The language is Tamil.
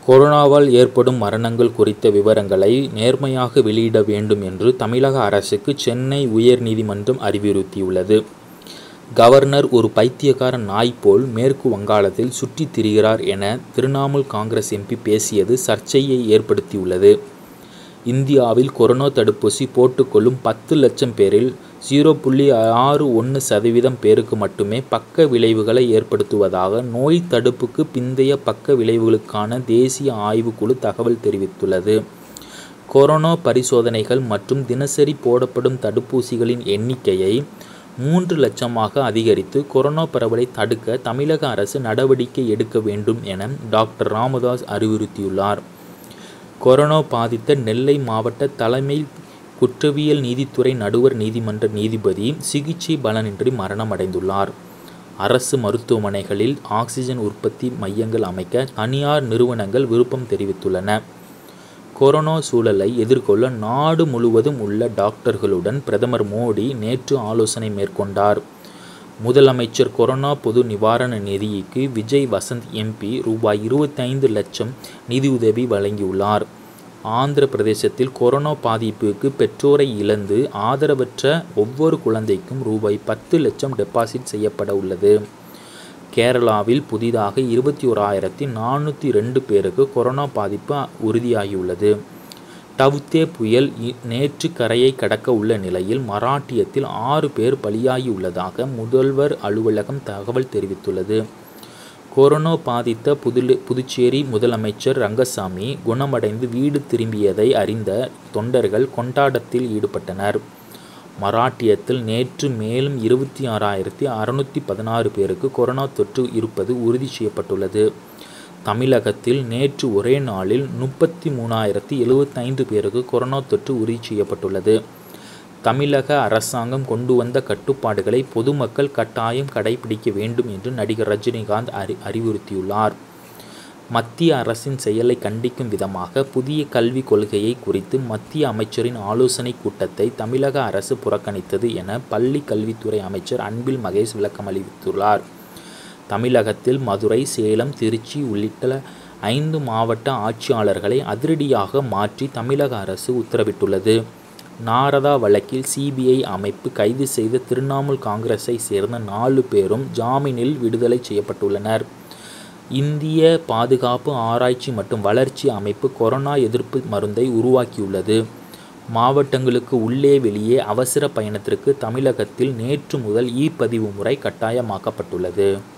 கொரோனாவால் ஏற்படும் மரணங்கள் குறித்த விவரங்களை நேர்மையாக வெளியிட வேண்டும் என்று தமிழக அரசுக்கு சென்னை உயர்நீதிமன்றம் அறிவுறுத்தியுள்ளது. கவர்னர் ஒரு பைத்தியக்கார நாய் போல் மேற்கு வங்காளத்தில் சுற்றித் திரிகிறார் என திரிணாமுல் காங்கிரஸ் எம். பி. பேசியது சர்ச்சையை ஏற்படுத்தியுள்ளது. இந்தியாவில் கொரோனா தடுப்பூசி போட்டுக் கொள்ளும் பத்து லட்சம் பேரில் ஜீரோ புள்ளி ஆறு ஒன்று சதவீதம் பேருக்கு மட்டுமே பக்க விளைவுகளை ஏற்படுத்துவதாக நோய் தடுப்புக்கு பிந்தைய பக்க விளைவுகளுக்கான தேசிய ஆய்வுக் குழு தகவல் தெரிவித்துள்ளது. கொரோனா பரிசோதனைகள் மற்றும் தினசரி போடப்படும் தடுப்பூசிகளின் எண்ணிக்கையை மூன்று லட்சமாக அதிகரித்து கொரோனா பரவலை தடுக்க தமிழக அரசு நடவடிக்கை எடுக்க வேண்டும் என டாக்டர் ராமதாஸ் அறிவுறுத்தியுள்ளார். கொரோனா பாதித்த நெல்லை மாவட்ட தலைமை குற்றவியல் நீதித்துறை நடுவர் நீதிமன்ற நீதிபதி சிகிச்சை பலனின்றி மரணமடைந்துள்ளார். அரசு மருத்துவமனைகளில் ஆக்சிஜன் உற்பத்தி மையங்கள் அமைக்க தனியார் நிறுவனங்கள் விருப்பம் தெரிவித்துள்ளன. கொரோனா சூழலை எதிர்கொள்ள நாடு முழுவதும் உள்ள டாக்டர்களுடன் பிரதமர் மோடி நேற்று ஆலோசனை மேற்கொண்டார். முதலமைச்சர் கொரோனா பொது நிவாரண நிதிக்கு விஜய் வசந்த் எம். பி. ரூபாய் இருபத்தைந்து லட்சம் நிதியுதவி வழங்கியுள்ளார். ஆந்திர பிரதேசத்தில் கொரோனா பாதிப்புக்கு பெற்றோரை இழந்து ஆதரவற்ற ஒவ்வொரு குழந்தைக்கும் ரூபாய் பத்து லட்சம் டெபாசிட் செய்யப்பட உள்ளது. கேரளாவில் புதிதாக இருபத்தோராயிரத்து நானூற்று இரண்டு பேருக்கு கொரோனா பாதிப்பு உறுதியாகியுள்ளது. டவ்தே புயல் நேற்று கரையை கடக்க உள்ள நிலையில் மராட்டியத்தில் ஆறு பேர் பலியாகியுள்ளதாக முதல்வர் அலுவலகம் தகவல் தெரிவித்துள்ளது. கொரோனா பாதித்த புதுச்சேரி முதலமைச்சர் ரங்கசாமி குணமடைந்து வீடு திரும்பியதை அறிந்த தொண்டர்கள் கொண்டாட்டத்தில் ஈடுபட்டனர். மராட்டியத்தில் நேற்று மேலும் இருபத்தாறாயிரத்து அறுநூற்று பதினாறு பேருக்கு கொரோனா தொற்று இருப்பது உறுதி செய்யப்பட்டுள்ளது. தமிழகத்தில் நேற்று ஒரே நாளில் முப்பத்து மூவாயிரத்து எழுபத்தைந்து பேருக்கு கொரோனா தொற்று உறுதி செய்யப்பட்டுள்ளது. தமிழக அரசாங்கம் கொண்டு வந்த கட்டுப்பாடுகளை பொதுமக்கள் கட்டாயம் கடைபிடிக்க வேண்டும் என்று நடிகர் ரஜினிகாந்த் அறிவுறுத்தியுள்ளார். மத்திய அரசின் செயலை கண்டிக்கும் விதமாக புதிய கல்விக் கொள்கை குறித்து மத்திய அமைச்சரின் ஆலோசனைக் கூட்டத்தை தமிழக அரசு புறக்கணித்தது என பள்ளிக் கல்வித்துறை அமைச்சர் அன்பில் மகேஷ் விளக்கமளித்துள்ளார். தமிழகத்தில் மதுரை சேலம் திருச்சி உள்ளிட்ட ஐந்து மாவட்ட ஆட்சியாளர்களை அதிரடியாக மாற்றி தமிழக அரசு உத்தரவிட்டுள்ளது. நாரதா வழக்கில் சி. பி. ஐ. அமைப்பு கைது செய்த திரிணாமுல் காங்கிரசை சேர்ந்த நாலு பேரும் ஜாமீனில் விடுதலை செய்யப்பட்டுள்ளனர். இந்திய பாதுகாப்பு ஆராய்ச்சி மற்றும் வளர்ச்சி அமைப்பு கொரோனா எதிர்ப்பு மருந்தை உருவாக்கியுள்ளது. மாவட்டங்களுக்கு உள்ளே வெளியே அவசர பயணத்திற்கு தமிழகத்தில் நேற்று முதல் இ-பதிவு முறை கட்டாயமாக்கப்பட்டுள்ளது.